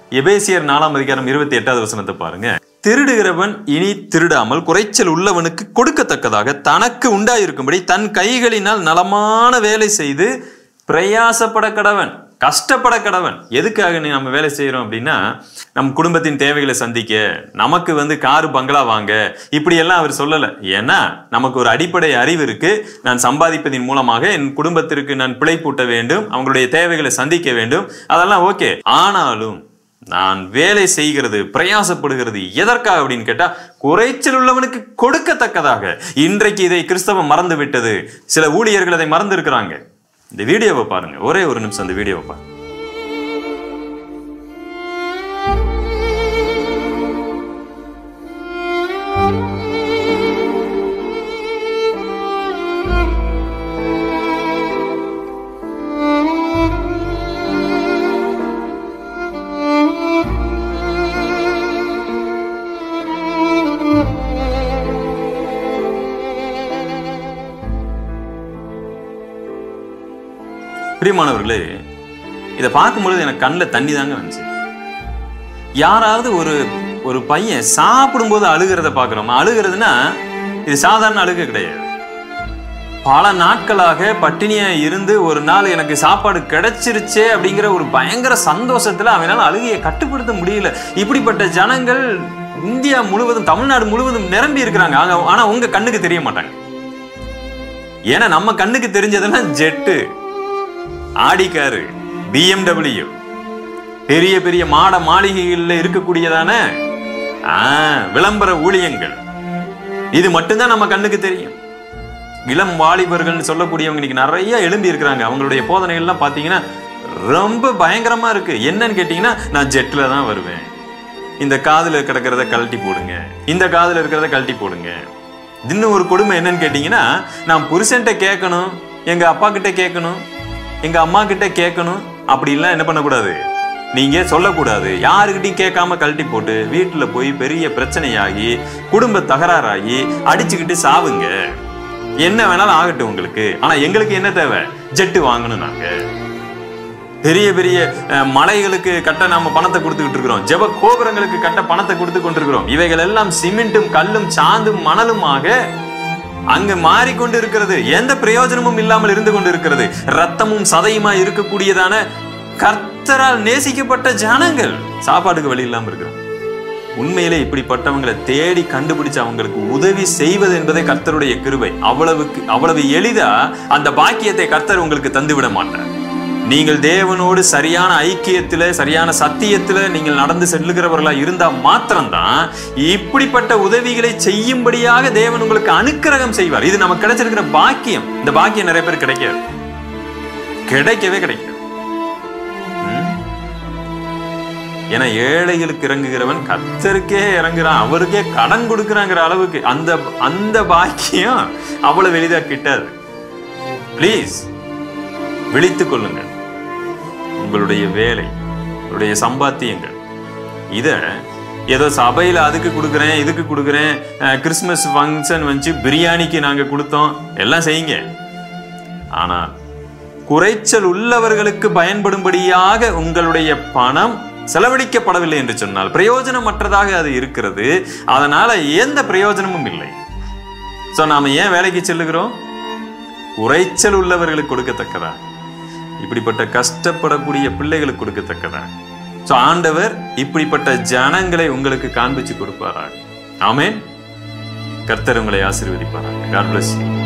எபேசியர் நாலாம் அதிகாரம் இருபத்தி எட்டாவது வசனத்தை பாருங்க திருடுகிறவன் இனி திருடாமல் குறைச்சல் உள்ளவனுக்கு கொடுக்கத்தக்கதாக தனக்கு உண்டாயிருக்கும்படி தன் கைகளினால் நலமான வேலை செய்து பிரயாசப்பட கடவன் கஷ்டப்பட கடவன் எதுக்காக நீ நம்ம வேலை செய்யறோம் அப்படின்னா நம் குடும்பத்தின் தேவைகளை சந்திக்க நமக்கு வந்து காரு பங்களா வாங்க இப்படி எல்லாம் அவர் சொல்லல ஏன்னா நமக்கு ஒரு அடிப்படை அறிவு இருக்கு நான் சம்பாதிப்பதின் மூலமாக என் குடும்பத்திற்கு நான் பிழைப்பூட்ட வேண்டும் அவங்களுடைய தேவைகளை சந்திக்க வேண்டும் அதெல்லாம் ஓகே ஆனாலும் நான் வேலை செய்கிறது பிரயாசப்படுகிறது எதற்காக அப்படின்னு கேட்டா குறைச்சல் உள்ளவனுக்கு கொடுக்கத்தக்கதாக இன்றைக்கு இதை கிறிஸ்தவம் மறந்து விட்டது சில ஊழியர்கள் அதை மறந்து இருக்கிறாங்க இந்த வீடியோவை பாருங்க ஒரே ஒரு நிமிஷம் அந்த வீடியோவை பாருங்க பிரியமானவர்களே இதை பார்க்கும்பொழுது எனக்கு கண்ணில் தண்ணி தாங்க வந்துச்சு யாராவது ஒரு ஒரு பையன் சாப்பிடும்போது அழுகிறத பார்க்குறோமா அழுகிறதுனா இது சாதாரண அழுக கிடையாது பல நாட்களாக பட்டினியா இருந்து ஒரு நாள் எனக்கு சாப்பாடு கிடைச்சிருச்சே அப்படிங்கிற ஒரு பயங்கர சந்தோஷத்துல அவனால அழுகையை கட்டுப்படுத்த முடியல இப்படிப்பட்ட ஜனங்கள் இந்தியா முழுவதும் தமிழ்நாடு முழுவதும் நிரம்பி இருக்கிறாங்க ஆங்க- ஆனா உங்க கண்ணுக்கு தெரிய மாட்டாங்க ஏன்னா நம்ம கண்ணுக்கு தெரிஞ்சதெல்லாம் ஜெட்டு ஆடி காரு பிஎம்டபிள்யூ பெரிய பெரிய மாட மாளிகைகள்ல இருக்கக்கூடியதான ஆ, விளம்பர ஊழியங்கள் இது மட்டும்தான் நம்ம கண்ணுக்கு தெரியும் இளம் வாலிபர்கள்னு சொல்லக்கூடியவங்க இன்னைக்கு நிறைய எழும்பி இருக்கிறாங்க அவங்களுடைய போதனைகள்லாம் பார்த்தீங்கன்னா ரொம்ப பயங்கரமா இருக்கு என்னன்னு கேட்டீங்கன்னா நான் ஜெட்ல தான் வருவேன் இந்த காதுல கிடக்கிறத கழட்டி போடுங்க இந்த காதுல இருக்கிறத கழட்டி போடுங்க இன்னும் ஒரு கொடுமை என்னன்னு கேட்டீங்கன்னா நான் புருஷன்ட்ட கேட்கணும் எங்க அப்பா கிட்ட கேட்கணும் எங்க அம்மா கிட்ட கேட்கணும் அப்படிலாம் என்ன பண்ணக்கூடாது நீங்க சொல்லக்கூடாது யாருக்கிட்டையும் கேட்காம கழட்டி போட்டு வீட்டுல போய் பெரிய பிரச்சனையாகி குடும்ப தகராறாகி அடிச்சுக்கிட்டு சாவுங்க என்ன வேணாலும் ஆகட்டும் உங்களுக்கு ஆனா எங்களுக்கு என்ன தேவை ஜெட்டு வாங்கணும் நாங்க பெரிய பெரிய அஹ், மலைகளுக்கு கட்ட நாம பணத்தை கொடுத்துக்கிட்டு இருக்கிறோம் ஜெப கோபுரங்களுக்கு கட்ட பணத்தை கொடுத்து கொண்டிருக்கிறோம் இவைகள் எல்லாம் சிமெண்ட்டும் கல்லும் சாந்தும் மணலுமாக அங்கு மாறிக்கொண்டு இருக்கிறது எந்த பிரயோஜனமும் இல்லாமல் இருந்து கொண்டு இருக்கிறது ரத்தமும் சதையுமா இருக்கக்கூடியதான கர்த்தரால் நேசிக்கப்பட்ட ஜனங்கள் சாப்பாட்டுக்கு வழி இல்லாம இருக்கிறோம் உண்மையிலே இப்படிப்பட்டவங்களை தேடி கண்டுபிடிச்சு அவங்களுக்கு உதவி செய்வது என்பதே கர்த்தருடைய கிருபை அவ்வளவுக்கு அவ்வளவு எளிதா அந்த பாக்கியத்தை கர்த்தர் உங்களுக்கு தந்து விட மாட்டார் நீங்கள் தேவனோடு சரியான ஐக்கியத்துல சரியான சத்தியத்துல நீங்கள் நடந்து செல்லுகிறவர்களா இருந்தா மாத்திரம்தான் இப்படிப்பட்ட உதவிகளை செய்யும்படியாக தேவன் உங்களுக்கு அனுக்கிரகம் செய்வார் இது நமக்கு கிடைச்சிருக்கிற பாக்கியம் இந்த பாக்கியம் நிறைய பேர் கிடைக்காது கிடைக்கவே கிடைக்காது ம்? ஏன்னா ஏழைகளுக்கு இறங்குகிறவன் கர்த்தருக்கே இறங்குறான் அவருக்கே கடன் கொடுக்குறாங்கிற அளவுக்கு அந்த அந்த பாக்கியம் அவ்வளவு எளிதா கிட்டாது ப்ளீஸ் விழித்துக் கொள்ளுங்கள் உங்களுடைய வேலை உங்களுடைய சம்பாத்தியங்கள் இத ஏதோ சபையில அதுக்கு கொடுக்குறேன் இதுக்கு கொடுக்குறேன் அஹ், கிறிஸ்மஸ் ஃபங்க்ஷன் வச்சு பிரியாணிக்கு நாங்க கொடுத்தோம் எல்லாம் செய்யுங்க ஆனால் குறைச்சல் உள்ளவர்களுக்கு பயன்படும்படியாக உங்களுடைய பணம் செலவழிக்கப்படவில்லை என்று சொன்னால் பிரயோஜனமற்றதாக அது இருக்கிறது அதனால எந்த பிரயோஜனமும் இல்லை சோ நாம ஏன் வேலைக்கு செல்லுகிறோம் குறைச்சல் உள்ளவர்களுக்கு கொடுக்கத்தக்கதா இப்படிப்பட்ட கஷ்டப்படக்கூடிய பிள்ளைகளுக்கு கொடுக்கத்தக்கதா சோ ஆண்டவர் இப்படிப்பட்ட ஜனங்களை உங்களுக்கு காண்பிச்சு கொடுப்பாரா ஆமென் கர்த்தர் உங்களை ஆசீர்வதிப்பாராங்க God bless you